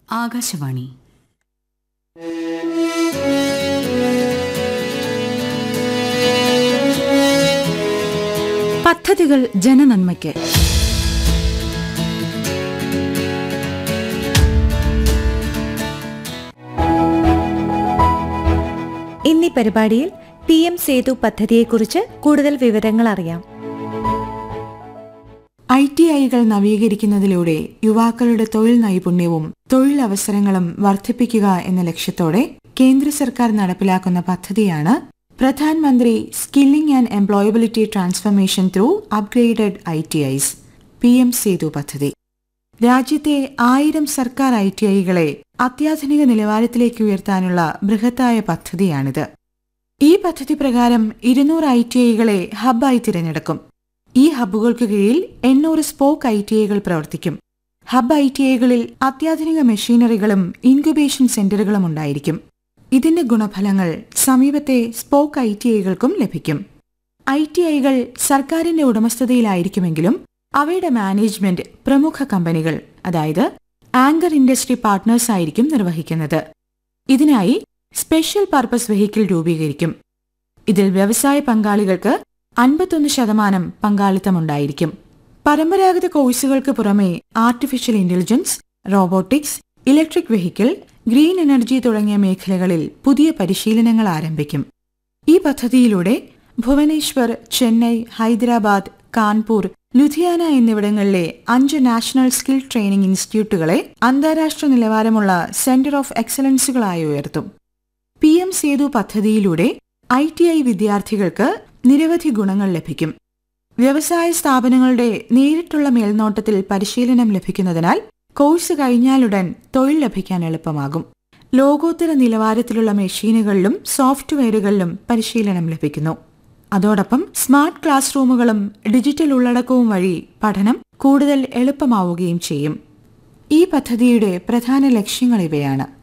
ആകാശവാണി പദ്ധതികൾ ജനനന്മയ്ക്ക് ഇന്നീ പരിപാടിയിൽ പി എം സേതു പദ്ധതിയെക്കുറിച്ച് കൂടുതൽ വിവരങ്ങൾ അറിയാം ഐ ടി ഐകൾ നവീകരിക്കുന്നതിലൂടെ യുവാക്കളുടെ തൊഴിൽ നൈപുണ്യവും തൊഴിലവസരങ്ങളും വർദ്ധിപ്പിക്കുക എന്ന ലക്ഷ്യത്തോടെ കേന്ദ്ര സർക്കാർ നടപ്പിലാക്കുന്ന പദ്ധതിയാണ് Pradhan Mantri skilling and employability transformation through upgraded I T Is P M SETU പദ്ധതി രാജ്യത്തെ ആയിരം സർക്കാർ ഐ ടി ഐകളെ അത്യാധുനിക നിലവാരത്തിലേക്ക് ഉയർത്താനുള്ള ബൃഹത്തായ പദ്ധതിയാണിത് ഈ പദ്ധതി പ്രകാരം ഇരുന്നൂറ് ഐ ടി ഐകളെ ഹബ്ബായി തിരഞ്ഞെടുക്കും ഈ ഹബ്ബുകൾക്ക് കീഴിൽ എണ്ണൂറ് സ്പോക്ക് ഐ ടി ഐകൾ പ്രവർത്തിക്കും ഹബ്ബ് ഐ ടി ഐകളിൽ അത്യാധുനിക മെഷീനറികളും ഇൻക്യുബേഷൻ സെന്ററുകളും ഉണ്ടായിരിക്കും ഇതിന്റെ ഗുണഫലങ്ങൾ സമീപത്തെ സ്പോക്ക് ഐ ടി ഐകൾക്കും ലഭിക്കും ഐ ടി ഐകൾ സർക്കാരിന്റെ ഉടമസ്ഥതയിലായിരിക്കുമെങ്കിലും അവയുടെ മാനേജ്മെന്റ് പ്രമുഖ കമ്പനികൾ അതായത് ആങ്കർ ഇൻഡസ്ട്രി പാർട്ട്നേഴ്സ് ആയിരിക്കും നിർവഹിക്കുന്നത് ഇതിനായി സ്പെഷ്യൽ പർപ്പസ് വെഹിക്കിൾ രൂപീകരിക്കും ഇതിൽ വ്യവസായ പങ്കാളികൾക്ക് അൻപത്തൊന്ന് ശതമാനം പങ്കാളിത്തമുണ്ടായിരിക്കും പരമ്പരാഗത കോഴ്സുകൾക്ക് പുറമെ artificial intelligence robotics electric vehicle green energy തുടങ്ങിയ മേഖലകളിൽ പുതിയ പരിശീലനങ്ങൾ ആരംഭിക്കും ഈ പദ്ധതിയിലൂടെ ഭുവനേശ്വർ ചെന്നൈ ഹൈദരാബാദ് കാൺപൂർ ലുധിയാന എന്നിവിടങ്ങളിലെ അഞ്ച് നാഷണൽ സ്കിൽ ട്രെയിനിംഗ് ഇൻസ്റ്റിറ്റ്യൂട്ടുകളെ അന്താരാഷ്ട്ര നിലവാരമുള്ള സെന്റർ ഓഫ് എക്സലൻസുകളായി ഉയർത്തും പി എം സേതു പദ്ധതിയിലൂടെ ഐ ടി ഐ വിദ്യാർത്ഥികൾക്ക് നിരവധി ഗുണങ്ങൾ ലഭിക്കും വ്യവസായ സ്ഥാപനങ്ങളുടെ നേരിട്ടുള്ള മേൽനോട്ടത്തിൽ പരിശീലനം ലഭിക്കുന്നതിനാൽ കോഴ്സ് കഴിഞ്ഞാലുടൻ തൊഴിൽ ലഭിക്കാൻ എളുപ്പമാകും ലോകോത്തര നിലവാരത്തിലുള്ള മെഷീനുകളിലും സോഫ്റ്റ്വെയറുകളിലും പരിശീലനം ലഭിക്കുന്നു അതോടൊപ്പം സ്മാർട്ട് ക്ലാസ് റൂമുകളും ഡിജിറ്റൽ ഉള്ളടക്കവും വഴി പഠനം കൂടുതൽ എളുപ്പമാവുകയും ചെയ്യും ഈ പദ്ധതിയുടെ പ്രധാന ലക്ഷ്യങ്ങൾ ഇവയാണ്